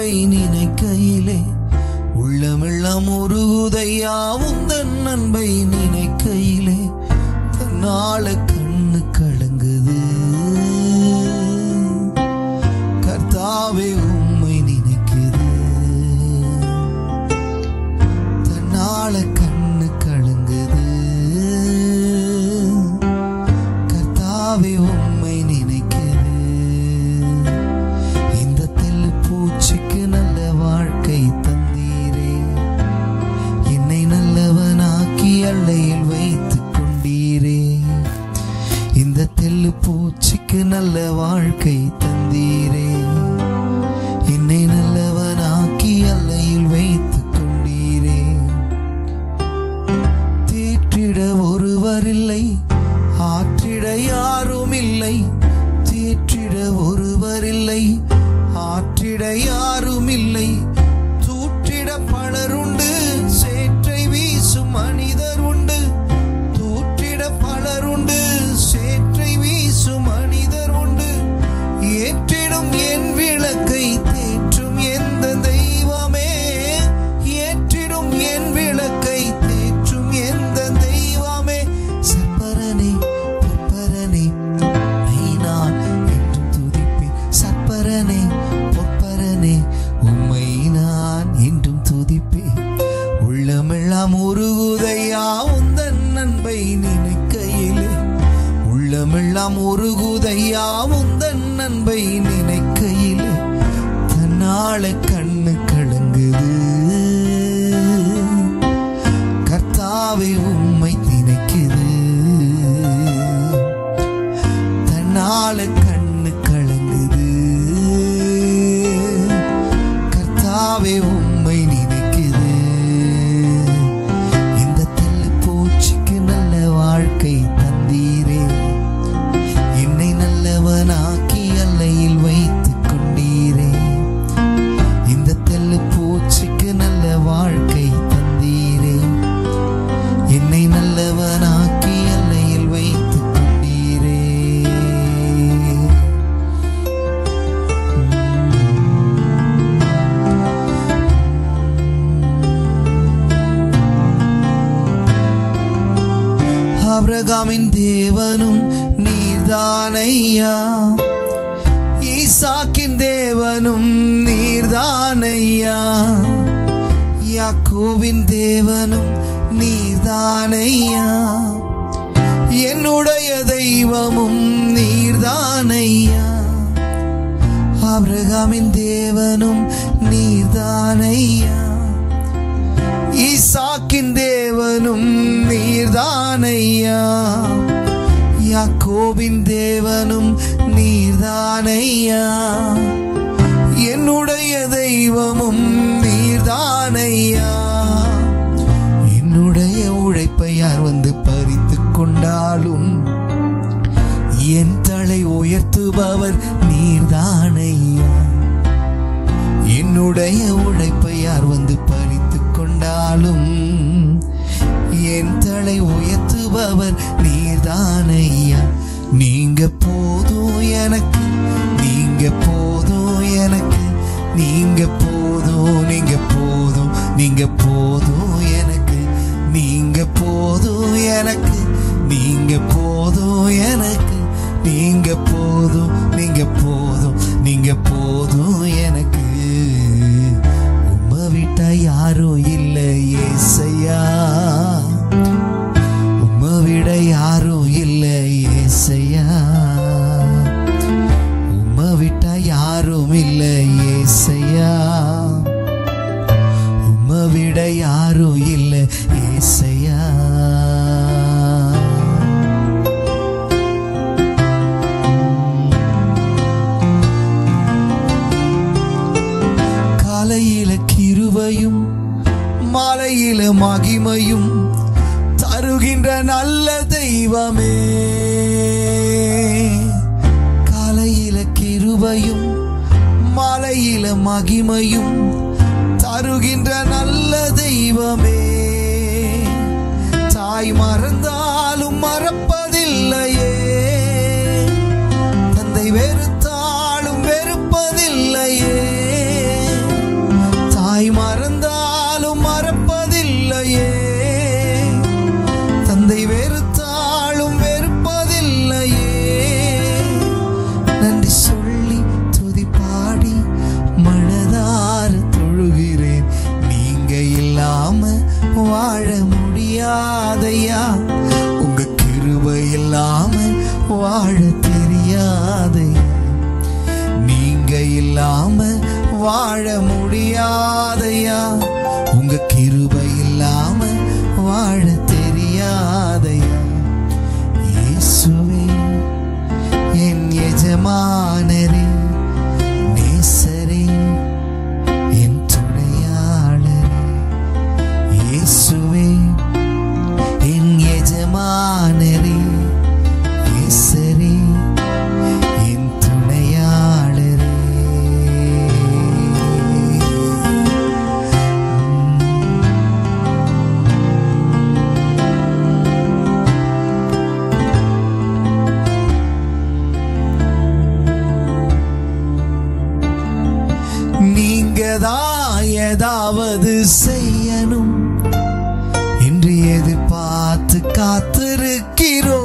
அன்பை நினைக்கையிலே உள்ளமெல்லாம் உருகுதையா உந்தன் அன்பை நினைக்கையிலே தன்னால கண்ணு கலங்குது கர்த்தாவே உம்மை நினைக்குது தன்னால கண்ணு கலங்குது கர்த்தாவே உம்மை நினைக்குது இந்த தெல்லு பூச்சிக்கு நல்ல வாழ்க்கை தந்தீரே என்னை நல்லவனாக்கி அள்ளையில் வைத்துக் கொண்டீரே இந்த தெல்லு பூச்சிக்கு நல்ல வாழ்க்கை தந்தீரே என்னை நல்லவனாக்கி அள்ளையில் வைத்துக் கொண்டீரே தேற்றிட ஒருவரில்லை ஆற்றிட யாரும் இல்லை தேற்றிட ஒருவரில்லை ஆற்றிட யாரும் இல்லை தூற்றிட பலருண்டு சேற்றை வீசும் மனிதர் உண்டு தூற்றிட பலருண்டு சேற்றை வீசும் மனிதர் உண்டு ஏற்றிடும் என் விளக்கை தேற்றும் எந்த தெய்வமே ஏற்றிடும் என் விளக்கை தேற்றும் எந்த தெய்வமே சற்பரனே பொற்பரனே உம்மை நான் என்றும் துதிப்பேன் சற்பரனே பொற்பரனே உம்மை நான் என்றும் துதிப்பேன் உள்ளமெல்லாம் உருகுதையா உந்தன் அன்பை நினைக்கையிலே உள்ளமெல்லாம் உருகுதையா உந்தன் அன்பை நினைக்கையிலே தன்னால கண்ணு கலங்குது கர்த்தாவே உம்மை நினைக்குது தன்னால கண்ணு கலங்குது கர்த்தாவே உம்மை நினைக்குது இந்த தெல்லு பூச்சிக்கு நல்ல வாழ்க்கை தந்தீரே என்னை நல்லவனாக்கி அல்லையில் வைத்துக் கொண்டீரே இந்த தெல்லு பூச்சிக்கு நல்ல வாழ்க்கை தந்தீரே என்னை நல்லவனாக்கி அல்லையில் வைத்துக் கொண்டீரே ஆபிரகாமின் தேவனும் நீர்தானையா ஈசாக்கின் தேவனும் நீர்தானையா யாக்கோவின் தேவனும் நீர்தானையா என்னுடைய தெய்வமும் நீர்தானையா ஆபிரகாமின் தேவனும் நீர்தானையா ஈசாக்கின் தேவனும் நீர்தானையா யாக்கோபின் தேவனும் நீர்தானையா என்னுடைய தெய்வமும் நீர்தானையா என்னுடைய உழைப்பை யார் வந்து பறித்துக் கொண்டாலும் என் தலை உயர்த்துபவர் நீர்தானையா என்னுடைய உழைப்பை யார் வந்து பறித்துக் கொண்டாலும் என் தலை உயர்த்துபவர் நீர்தானையா நீங்க போதும் எனக்கு நீங்க போதும் எனக்கு நீங்க போதும் நீங்க போதும் நீங்க போதும் எனக்கு நீங்க போதும் எனக்கு நீங்க போதும் எனக்கு நீங்க போதும் நீங்க போதும் நீங்க போதும் எனக்கு உம்மை விட்டா யாரும் இல்லை ஏசையா உம்மை விட யாரும் இல்லை ஏசையா உம்மை விட்டா யாரும் இல்லை ஏசையா உம்மை விட யாரும் இல்லை ஏசையா காலையில கிருபையும் மாலையில மகிமையும் தருகின்ற நல்ல தெய்வமே காலையில கிருபையும் மாலையில மகிமையும் தருகின்ற நல்ல தெய்வமே தாய் மறந்தாலும் மறப்பதில்லையே தந்தை வெறுத்தாலும் வெறுப்பதில்லையே வாழ தெரியாதையா நீங்க இல்லாம வாழ முடியாதையா உங்க கிருபை இல்லாம வாழ தெரியாதையா இயேசுவே என் எஜமானரே நேசரே என் துணையாளரே இயேசுவே என் எஜமானரே நேசரே என் துணையாளரே நீங்க தான் ஏதாவது செய்யணும் என்று எதிர்பார்த்து காத்திருக்கிறோம்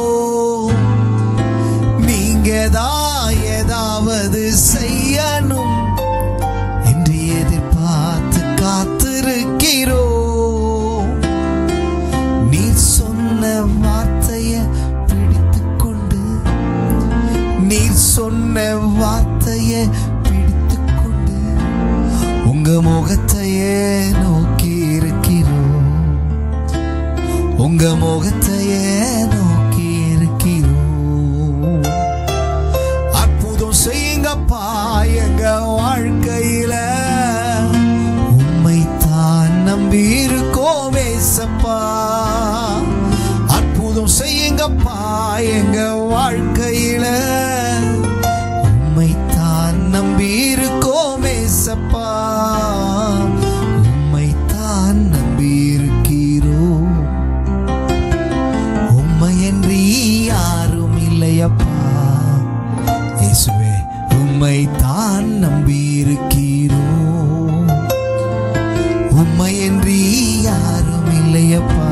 நீங்க தான் ஏதாவது செய்யணும் என்று எதிர்பார்த்து காத்திருக்கிறோம் நீ சொன்ன வார்த்தைய பிடித்துக்கொண்டு நீர் சொன்ன வார்த்தைய பிடித்துக்கொண்டு உங்க முகத்தையே நோக்கி இருக்கிறோம் உங்க முகத்தையே நோக்கி இருக்கிறோம் அற்புதம் செய்யுங்கப்பா எங்க வாழ்க்கையில உம்மை தான் நம்பி இருக்கோம் ஏசப்பா அற்புதம் செய்யுங்கப்பா எங்க வாழ்க்கையில உம்மை தான் நம்பி இருக்கோம் ஏசப்பா உம்மை தான் நம்பி இருக்கிறோம் உம்மையன்றி யாரும் இல்லையப்பா இயேசுவே உம்மை தான் நம்பி இருக்கிறோம் உம்மையன்றி யாரும் இல்லையப்பா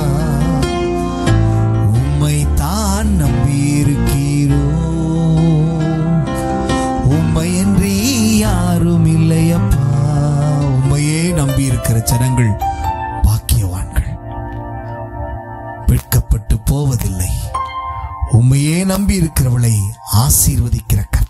உம்மை தான் நம்பி இருக்கிறோம் உம்மையன்றி யாரும் இல்லையப்பா உம்மையே நம்பி இருக்கிற ஜனங்கள் பாக்கியவான்கள் வெட்கப்பட்டு போவதில்லை உம்மையே நம்பி இருக்கிறவளை ஆசீர்வதிக்கிற கர்த்தர்